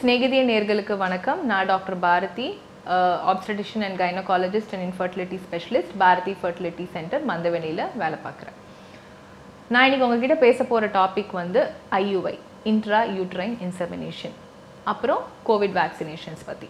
ஸ்நேகிதிய நேர்களுக்கு வணக்கம் நான் doctor Bharathi obstetrician and gynaecologist and infertility specialist Bharathi fertility centre மந்தவெளியில் வேலை பார்க்குறேன் நான் இன்னைக்கு உங்ககிட்ட பேச போகிற டாபிக் வந்து ஐயுஐ இன்ட்ரா யூட்ரைன் இன்செமினேஷன் அப்புறம் கோவிட் வேக்சினேஷன்ஸ் பற்றி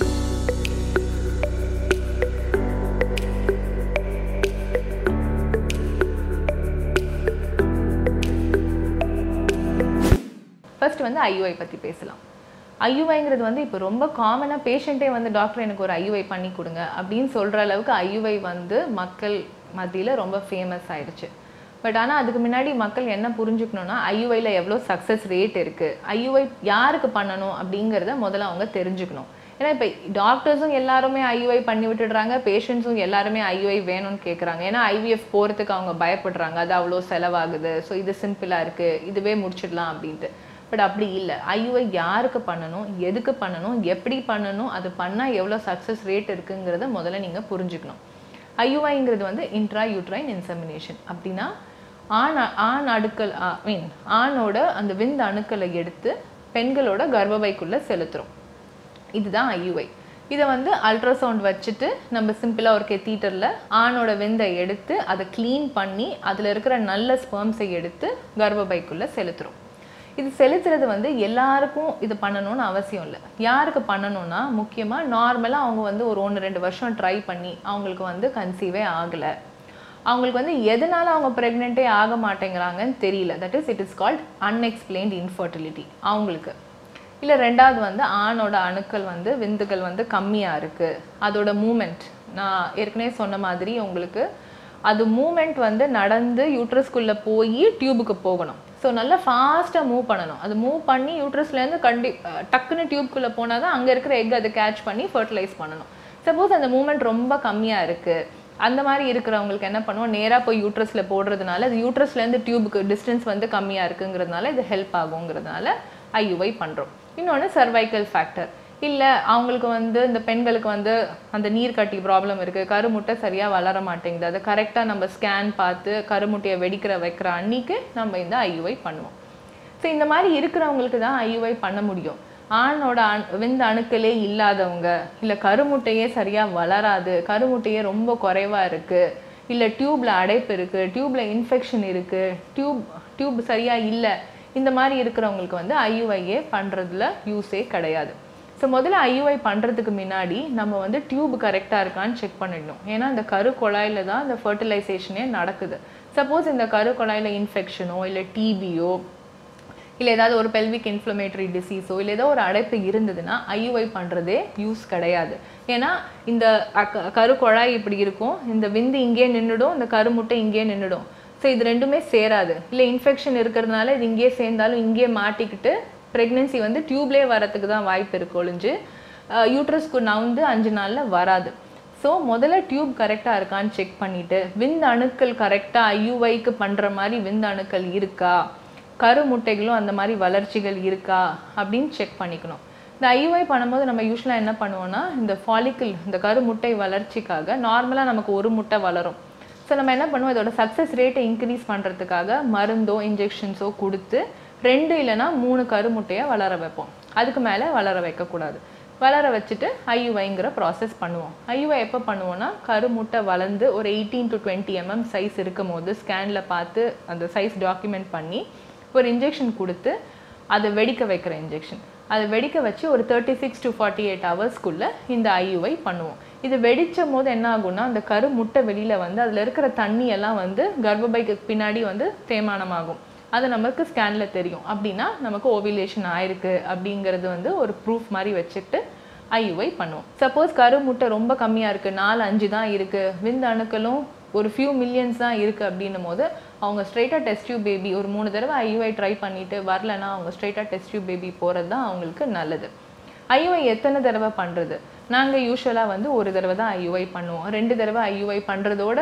ஃபர்ஸ்ட் வந்து ஐயுஐ பற்றி பேசலாம் ஐயுஐங்கிறது வந்து இப்போ ரொம்ப காமனாக பேஷண்ட்டே வந்து டாக்டர் எனக்கு ஒரு ஐயுஐ பண்ணி கொடுங்க அப்படின்னு சொல்கிற அளவுக்கு ஐயுஐ வந்து மக்கள் மத்தியில் ரொம்ப ஃபேமஸ் ஆயிடுச்சு பட் ஆனால் அதுக்கு முன்னாடி மக்கள் என்ன புரிஞ்சுக்கணுன்னா ஐயுஐயில் எவ்வளோ சக்ஸஸ் ரேட் இருக்குது ஐயுஐ யாருக்கு பண்ணணும் அப்படிங்கிறத முதல்ல அவங்க தெரிஞ்சுக்கணும் ஏன்னா இப்போ டாக்டர்ஸும் எல்லாருமே ஐயுஐ பண்ணி விட்டுடுறாங்க பேஷண்ட்ஸும் எல்லாருமே ஐயுஐ வேணும்னு கேட்குறாங்க ஏன்னா ஐவிஎஃப் போகிறதுக்கு அவங்க பயப்படுறாங்க அது அவ்வளோ செலவாகுது ஸோ இது சிம்பிளாக இருக்குது இதுவே முடிச்சிடலாம் அப்படின்ட்டு பட் அப்படி இல்லை ஐயுஐ யாருக்கு பண்ணணும் எதுக்கு பண்ணணும் எப்படி பண்ணணும் அது பண்ணால் எவ்வளோ சக்ஸஸ் ரேட் இருக்குங்கிறத முதல்ல நீங்கள் புரிஞ்சுக்கணும் ஐயுஐங்கிறது வந்து இன்ட்ரா யூட்ரைன் இன்செமினேஷன் அப்படின்னா ஆண் ஆண் அடுக்கள் மீன் ஆணோட அந்த விந்து அணுக்களை எடுத்து பெண்களோட கர்ப்பப்பைக்குள்ளே செலுத்துகிறோம் இதுதான் ஐயுஐ இதை வந்து அல்ட்ராசவுண்ட் வச்சுட்டு நம்ம சிம்பிளாக ஒரு கெத்தீட்டரில் ஆணோட விந்தை எடுத்து அதை க்ளீன் பண்ணி அதில் இருக்கிற நல்ல ஸ்பெர்ம்ஸை எடுத்து கர்ப்பப்பைக்குள்ளே செலுத்துகிறோம் இது செலுத்துறது வந்து எல்லாருக்கும் இது பண்ணணும்னு அவசியம் இல்லை யாருக்கு பண்ணணும்னா முக்கியமாக நார்மலாக அவங்க வந்து ஒரு ஒன்று ரெண்டு வருஷம் ட்ரை பண்ணி அவங்களுக்கு வந்து கன்சீவே ஆகலை அவங்களுக்கு வந்து எதனால அவங்க ப்ரெக்னெண்ட்டே ஆக மாட்டேங்கிறாங்கன்னு தெரியல that is it is called unexplained infertility அவங்களுக்கு இல்லை ரெண்டாவது வந்து ஆணோட அணுக்கள் வந்து விந்துகள் வந்து கம்மியாக இருக்குது அதோட மூமெண்ட் நான் ஏற்கனவே சொன்ன மாதிரி உங்களுக்கு அது மூமெண்ட் வந்து நடந்து யூட்ரஸ்குள்ளே போய் டியூபுக்கு போகணும் ஸோ நல்லா ஃபாஸ்ட்டாக மூவ் பண்ணணும் அது மூவ் பண்ணி யூட்ரஸ்லேருந்து கண்டி டக்குன்னு டியூப்குள்ளே போனால் தான் அங்கே இருக்கிற எக் அதை கேட்ச் பண்ணி ஃபர்டிலைஸ் பண்ணணும் சப்போஸ் அந்த மூமெண்ட் ரொம்ப கம்மியாக இருக்குது அந்த மாதிரி இருக்கிறவங்களுக்கு என்ன பண்ணுவோம் நேராக போய் யூட்ரஸில் போடுறதுனால அது யூட்ரஸ்லேருந்து டியூபுக்கு டிஸ்டன்ஸ் வந்து கம்மியாக இருக்குங்கிறதுனால இது ஹெல்ப் ஆகுங்கிறதுனால ஐயுஐ பண்ணுறோம் இன்னொன்று சர்வைக்கல் ஃபேக்டர் இல்லை அவங்களுக்கு வந்து இந்த பெண்களுக்கு வந்து அந்த நீர் கட்டி ப்ராப்ளம் இருக்குது கருமுட்டை சரியாக வளர மாட்டேங்குது அதை கரெக்டாக நம்ம ஸ்கேன் பார்த்து கருமுட்டையை வெடிக்கிற வைக்கிற அன்னைக்கு நம்ம இந்த ஐயுஐ பண்ணுவோம் ஸோ இந்த மாதிரி இருக்கிறவங்களுக்கு தான் ஐயுஐ பண்ண முடியும் ஆணோட அண் விந்து அணுக்களே இல்லாதவங்க இல்லை கருமுட்டையே சரியாக வளராது கருமுட்டையே ரொம்ப குறைவாக இருக்குது இல்லை டியூப்பில் அடைப்பு இருக்குது டியூப்பில் இன்ஃபெக்ஷன் இருக்குது டியூப் டியூப் சரியாக இல்லை இந்த மாதிரி இருக்கிறவங்களுக்கு வந்து ஐயுஐயே பண்ணுறதுல யூஸே கிடையாது ஸோ முதல்ல ஐயுஐ பண்ணுறதுக்கு முன்னாடி நம்ம வந்து டியூப் கரெக்டாக இருக்கான்னு செக் பண்ணிடணும் ஏன்னா இந்த கரு குழாயில் தான் இந்த ஃபர்டிலைசேஷனே நடக்குது சப்போஸ் இந்த கரு குழாயில் இன்ஃபெக்ஷனோ இல்லை டிபியோ இல்லை ஏதாவது ஒரு பெல்விக் இன்ஃப்ளமேட்டரி டிசீஸோ இல்லை ஏதோ ஒரு அடைப்பு இருந்ததுன்னா ஐயுஐ பண்ணுறதே யூஸ் கிடையாது ஏன்னா இந்த கரு குழாய் இப்படி இருக்கும் இந்த விந்து இங்கேயே நின்றுடும் இந்த கருமுட்டை இங்கேயே நின்றுடும் ஸோ இது ரெண்டுமே சேராது இல்லை இன்ஃபெக்ஷன் இருக்கிறதுனால இது இங்கேயே சேர்ந்தாலும் இங்கேயே மாட்டிக்கிட்டு ப்ரெக்னென்சி வந்து டியூப்லேயே வரத்துக்கு தான் வாய்ப்பு இருக்கு ஒழிஞ்சு யூட்ரஸ்க்கு நவுந்து அஞ்சு நாளில் வராது ஸோ முதல்ல டியூப் கரெக்டாக இருக்கான்னு செக் பண்ணிவிட்டு விந்து அணுக்கள் கரெக்டாக ஐயுஐக்கு பண்ணுற மாதிரி விந்து அணுக்கள் இருக்கா கரு முட்டைகளும் அந்த மாதிரி வளர்ச்சிகள் இருக்கா அப்படின்னு செக் பண்ணிக்கணும் இந்த ஐயுஐ பண்ணும்போது நம்ம யூஸ்வலாக என்ன பண்ணுவோம்னா இந்த ஃபாலிக்கிள் இந்த கரு முட்டை வளர்ச்சிக்காக நார்மலாக நமக்கு ஒரு முட்டை வளரும் ஸோ நம்ம என்ன பண்ணுவோம் இதோட சக்ஸஸ் ரேட்டை இன்க்ரீஸ் பண்ணுறதுக்காக மருந்தோ இன்ஜெக்ஷன்ஸோ கொடுத்து ரெண்டு இல்லைனா மூணு கருமுட்டையை வளர வைப்போம் அதுக்கு மேலே வளர வைக்கக்கூடாது வளர வச்சுட்டு ஐயுவைங்கிற ப்ராசஸ் பண்ணுவோம் ஐயுவை எப்போ பண்ணுவோம்னா கருமுட்டை வளர்ந்து ஒரு eighteen to twenty M M size இருக்கும் போது ஸ்கேனில் பார்த்து அந்த சைஸ் டாக்குமெண்ட் பண்ணி ஒரு இன்ஜெக்ஷன் கொடுத்து அதை வெடிக்க வைக்கிற இன்ஜெக்ஷன் அதை வெடிக்க வச்சு ஒரு thirty six to forty eight ஹவர்ஸ்க்குள்ளே இந்த ஐயுவை பண்ணுவோம் இது வெடிச்சும் போது என்ன ஆகும்னா அந்த கரு முட்டை வெளியில் வந்து அதில் இருக்கிற தண்ணி எல்லாம் வந்து கர்ப்பப்பைக்கு பின்னாடி வந்து தேய்மானமாகும் அது நமக்கு ஸ்கேனில் தெரியும் அப்படின்னா நமக்கு ஓவிலேஷன் ஆயிருக்கு அப்படிங்கிறது வந்து ஒரு ப்ரூஃப் மாதிரி வச்சுட்டு ஐயுவை பண்ணுவோம் சப்போஸ் கரு முட்டை ரொம்ப கம்மியாக இருக்குது நாலு அஞ்சு தான் இருக்குது விந்து அணுக்களும் ஒரு ஃபியூ மில்லியன்ஸ் தான் இருக்குது அப்படின்னும் போது அவங்க ஸ்ட்ரைட்டாக டெஸ்ட் டியூப் பேபி ஒரு மூணு தடவை ஐயுஐ ட்ரை பண்ணிவிட்டு வரலன்னா அவங்க ஸ்ட்ரைட்டாக டெஸ்ட் டியூப் பேபி போகிறது தான் அவங்களுக்கு நல்லது ஐயுஐ எத்தனை தடவை பண்ணுறது நாங்கள் யூஸ்வலாக வந்து ஒரு தடவை தான் ஐயுஐ பண்ணுவோம் ரெண்டு தடவை ஐயுஐ பண்ணுறதோட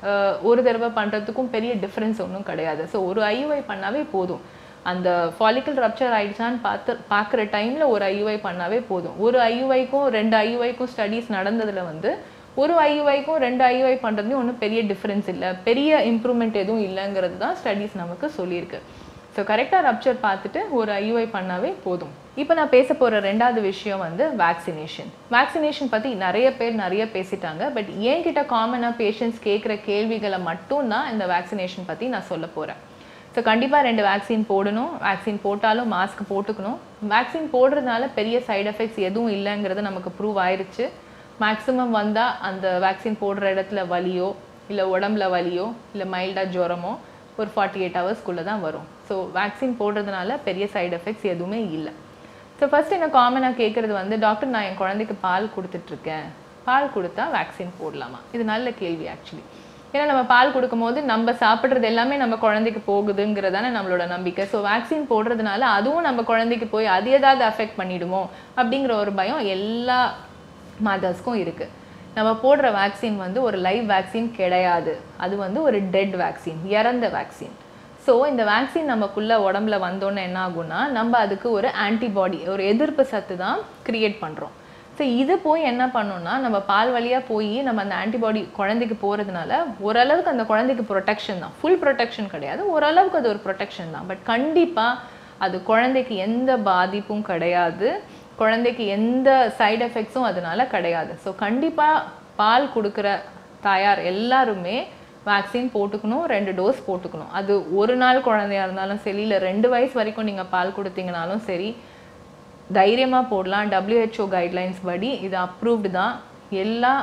ஒரு தடவை பண்ணுறதுக்கும் பெரிய டிஃப்ரென்ஸ் ஒன்றும் கிடையாது ஸோ ஒரு ஐயுஐ பண்ணாவே போதும் அந்த ஃபாலிக்கல் ரப்ச்சர் ஆயிடுச்சான்னு பார்த்து பார்க்குற டைமில் ஒரு ஐயுஐ பண்ணாவே போதும் ஒரு ஐயுஐக்கும் ரெண்டு ஐயுஐக்கும் ஸ்டடீஸ் நடந்ததில் வந்து ஒரு ஐயுஐக்கும் ரெண்டு ஐயுஐ பண்ணுறதுலையும் ஒன்றும் பெரிய டிஃப்ரென்ஸ் இல்லை பெரிய இம்ப்ரூவ்மெண்ட் எதுவும் இல்லைங்கிறது தான் ஸ்டடீஸ் நமக்கு சொல்லியிருக்கு ஸோ கரெக்டாக ரப்ச்சர் பார்த்துட்டு ஒரு ஐயுஐ பண்ணாவே போதும் இப்போ நான் பேச போகிற ரெண்டாவது விஷயம் வந்து வேக்சினேஷன் வேக்சினேஷன் பற்றி நிறைய பேர் நிறைய பேசிட்டாங்க பட் என்கிட்ட காமனாக பேஷண்ட்ஸ் கேட்குற கேள்விகளை மட்டும்தான் இந்த வேக்சினேஷன் பற்றி நான் சொல்ல போகிறேன் ஸோ கண்டிப்பாக ரெண்டு வேக்சின் போடணும் வேக்சின் போட்டாலும் மாஸ்க் போட்டுக்கணும் வேக்சின் போடுறதுனால பெரிய சைடு எஃபெக்ட்ஸ் எதுவும் இல்லைங்கிறது நமக்கு ப்ரூவ் ஆயிருச்சு மேக்ஸிமம் வந்தால் அந்த வேக்சின் போடுற இடத்துல வலியோ இல்லை உடம்புல வலியோ இல்லை மைல்டாக ஜுரமோ ஒரு ஃபார்ட்டி எயிட் ஹவர்ஸ்க்குள்ளே தான் வரும் ஸோ வேக்சின் போடுறதுனால பெரிய சைடு எஃபெக்ட்ஸ் எதுவுமே இல்லை ஸோ ஃபஸ்ட் என்ன காமனாக கேட்குறது வந்து டாக்டர் நான் என் குழந்தைக்கு பால் கொடுத்துட்ருக்கேன் பால் கொடுத்தா வேக்சின் போடலாமா இது நல்ல கேள்வி ஆக்சுவலி ஏன்னா நம்ம பால் கொடுக்கும்போது நம்ம சாப்பிட்றது எல்லாமே நம்ம குழந்தைக்கு போகுதுங்கிறதானே நம்மளோட நம்பிக்கை ஸோ வேக்சின் போடுறதுனால அதுவும் நம்ம குழந்தைக்கு போய் அது ஏதாவது அஃபெக்ட் பண்ணிடுமோ அப்படிங்கிற ஒரு பயம் எல்லா மதர்ஸ்க்கும் இருக்குது நம்ம போடுற வேக்சின் வந்து ஒரு லைவ் வேக்சின் கிடையாது அது வந்து ஒரு டெட் வேக்சின் இறந்த வேக்சின் ஸோ இந்த வேக்சின் நமக்குள்ள உடம்புல வந்தோன்னே என்ன ஆகும்னா நம்ம அதுக்கு ஒரு ஆன்டிபாடி ஒரு எதிர்ப்பு சத்து தான் கிரியேட் பண்ணுறோம் ஸோ இது போய் என்ன பண்ணோம்னா நம்ம பால் வழியாக போய் நம்ம அந்த ஆன்டிபாடி குழந்தைக்கு போகிறதுனால ஓரளவுக்கு அந்த குழந்தைக்கு ப்ரொடெக்ஷன் தான் ஃபுல் ப்ரொடெக்ஷன் கிடையாது ஓரளவுக்கு அது ஒரு ப்ரொடெக்ஷன் தான் பட் கண்டிப்பாக அது குழந்தைக்கு எந்த பாதிப்பும் கிடையாது குழந்தைக்கு எந்த சைடு எஃபெக்ட்ஸும் அதனால கிடையாது ஸோ கண்டிப்பாக பால் கொடுக்குற தாயார் எல்லாருமே வேக்சின் போட்டுக்கணும் ரெண்டு டோஸ் போட்டுக்கணும் அது ஒரு நாள் குழந்தையா இருந்தாலும் சரி இல்லை ரெண்டு வயசு வரைக்கும் நீங்கள் பால் கொடுத்தீங்கனாலும் சரி தைரியமாக போடலாம் WHO கைட்லைன்ஸ் படி இது அப்ரூவ்டு தான் எல்லா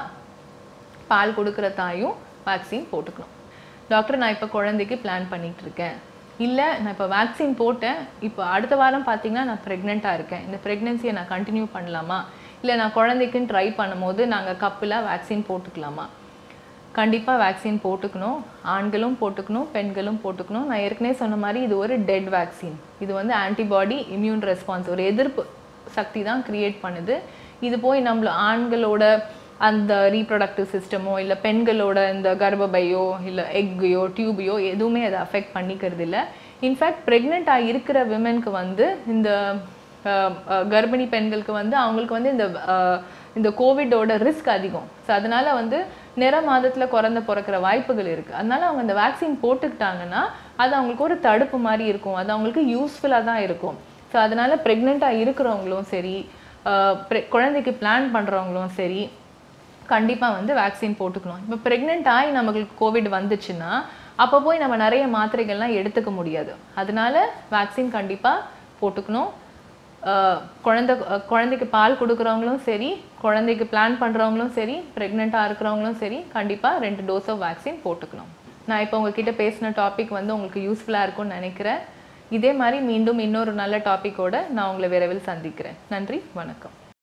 பால் கொடுக்குற தாயும் வேக்சின் போட்டுக்கணும் டாக்டர் நான் இப்போ குழந்தைக்கு பிளான் பண்ணிட்டு இருக்கேன் இல்லை நான் இப்போ வேக்சின் போட்டேன் இப்போ அடுத்த வாரம் பார்த்தீங்கன்னா நான் ப்ரெக்னெண்ட்டாக இருக்கேன் இந்த ப்ரெக்னென்சியை நான் கண்டினியூ பண்ணலாமா இல்லை நான் குழந்தைக்குன்னு ட்ரை பண்ணும்போது நாங்கள் கப்பில் வேக்சின் போட்டுக்கலாமா கண்டிப்பாக வேக்சின் போட்டுக்கணும் ஆண்களும் போட்டுக்கணும் பெண்களும் போட்டுக்கணும் நான் ஏற்கனவே சொன்ன மாதிரி இது ஒரு டெட் வேக்சின் இது வந்து ஆன்டிபாடி இம்யூன் ரெஸ்பான்ஸ் ஒரு எதிர்ப்பு சக்தி தான் கிரியேட் பண்ணுது இது போய் நம்மள ஆண்களோட அந்த ரீப்ரொடக்டிவ் சிஸ்டமோ இல்லை பெண்களோட இந்த கர்ப்பப்பையோ இல்லை எக்கையோ டியூபையோ எதுவுமே அதை அஃபெக்ட் பண்ணிக்கிறது இல்லை இன்ஃபேக்ட் ப்ரெக்னெண்ட்டாக இருக்கிற விமென்க்கு வந்து இந்த அஹ், அஹ், கர்ப்பிணி பெண்களுக்கு வந்து அவங்களுக்கு வந்து இந்த அஹ், இந்த கோவிடோட ரிஸ்க் அதிகம் ஸோ அதனால வந்து நிற மாதத்தில் குறைந்த பிறக்கிற வாய்ப்புகள் இருக்குது அதனால அவங்க இந்த வேக்சின் போட்டுக்கிட்டாங்கன்னா அது அவங்களுக்கு ஒரு தடுப்பு மாதிரி இருக்கும் அது அவங்களுக்கு யூஸ்ஃபுல்லாக தான் இருக்கும் ஸோ அதனால ப்ரெக்னெண்ட்டாக இருக்கிறவங்களும் சரி அஹ், pre- குழந்தைக்கு பிளான் பண்ணுறவங்களும் சரி கண்டிப்பாக வந்து வேக்சின் போட்டுக்கணும் இப்போ ப்ரெக்னென்ட் ஆகி நமக்கு கோவிட் வந்துச்சுன்னா அப்போ போய் நம்ம நிறைய மாத்திரைகள்லாம் எடுத்துக்க முடியாது அதனால வேக்சின் கண்டிப்பாக போட்டுக்கணும் ஆஹ் குழந்தை அஹ் குழந்தைக்கு பால் கொடுக்குறவங்களும் சரி குழந்தைக்கு பிளான் பண்ணுறவங்களும் சரி ப்ரெக்னெண்ட்டாக இருக்கிறவங்களும் சரி கண்டிப்பாக ரெண்டு டோஸ் ஆஃப் வேக்சின் போட்டுக்கணும் நான் இப்போ உங்ககிட்ட பேசின டாபிக் வந்து உங்களுக்கு யூஸ்ஃபுல்லாக இருக்கும்னு நினைக்கிறேன் இதே மாதிரி மீண்டும் இன்னொரு நல்ல டாப்பிக்கோட நான் உங்களை விரைவில் சந்திக்கிறேன் நன்றி வணக்கம்